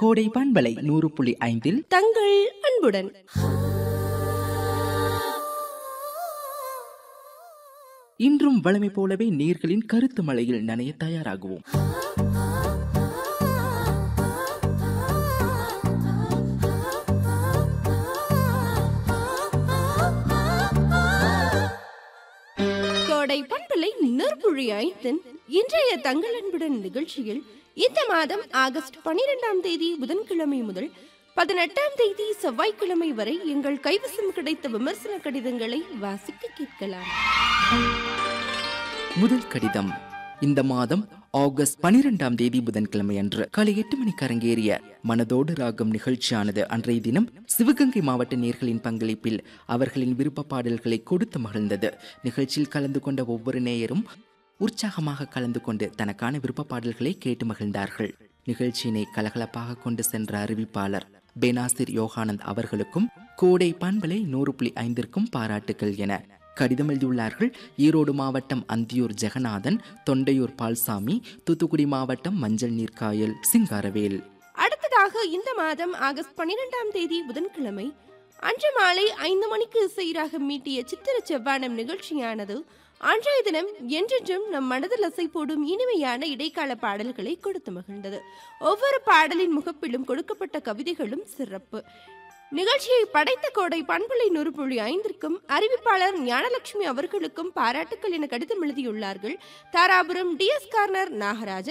கோடை பண்பலை நூறு புள்ளி ஐந்தில் தங்கள் அன்புடன் இன்றும் வழமை போலவே நீர்களின் கருத்து மழையில் நனைய தயாராகுவோம் கோடை பண்பலை நெற்புழி ஐந்தன் இன்றைய தங்கள் அன்புடன் நிகழ்ச்சியில் இந்த மாதம் ஆகஸ்ட் பனிரெண்டாம் தேதி புதன்கிழமை முதல் பதினெட்டாம் தேதி செவ்வாய்க்கிழமை வரை எங்கள் கைவசம் கிடைத்த விமர்சன கடிதங்களை வாசிக்க கேட்கலாம் முதல் கடிதம் இந்த மாதம் ஆகஸ்ட் பனிரெண்டாம் தேதி புதன்கிழமை அன்று காலை எட்டு மணிக்கு அரங்கேறிய மனதோடு ராகம் நிகழ்ச்சியானது அன்றைய தினம் சிவகங்கை மாவட்ட நேர்களின் பங்களிப்பில் அவர்களின் விருப்ப பாடல்களை கொடுத்து மகிழ்ந்தது நிகழ்ச்சியில் கலந்து கொண்ட ஒவ்வொரு நேயரும் உற்சாகமாக கலந்து கொண்டு தனக்கான விருப்ப பாடல்களை கேட்டு மகிழ்ந்தார்கள் நிகழ்ச்சியினை கலகலப்பாக கொண்டு சென்ற அறிவிப்பாளர் பேனாசிர் யோகானந்த் அவர்களுக்கும் கோடை பண்பலை நூறு புள்ளி ஐந்திற்கும் பாராட்டுகள் என கடிதம் எழுதியுள்ளார்கள் ஈரோடு மாவட்டம் அந்தியூர் ஜெகநாதன் தொண்டையூர் பால்சாமி தூத்துக்குடி மாவட்டம் மஞ்சள் நீர்க்காயல் சிங்காரவேல் அடுத்ததாக இந்த மாதம் ஆகஸ்ட் பனிரெண்டாம் தேதி புதன்கிழமை அன்று மாலை ஐந்து மணிக்கு சீராக மீட்டிய சித்திர செவ்வானம் நிகழ்ச்சியானது அன்றைய தினம் என்றென்றும் நம் மனதில் அசை போடும் இனிமையான இடைக்கால பாடல்களை கொடுத்து மகிழ்ந்தது ஒவ்வொரு பாடலின் முகப்பிலும் கொடுக்கப்பட்ட கவிதைகளும் சிறப்பு நிகழ்ச்சியை படைத்த கோடை பண்புலை நூறு புள்ளி ஐந்திற்கும் அறிவிப்பாளர் ஞானலட்சுமி அவர்களுக்கும் பாராட்டுக்கள் என கடிதம் எழுதியுள்ளார்கள் தாராபுரம் டிஎஸ் கார்னர் நாகராஜன்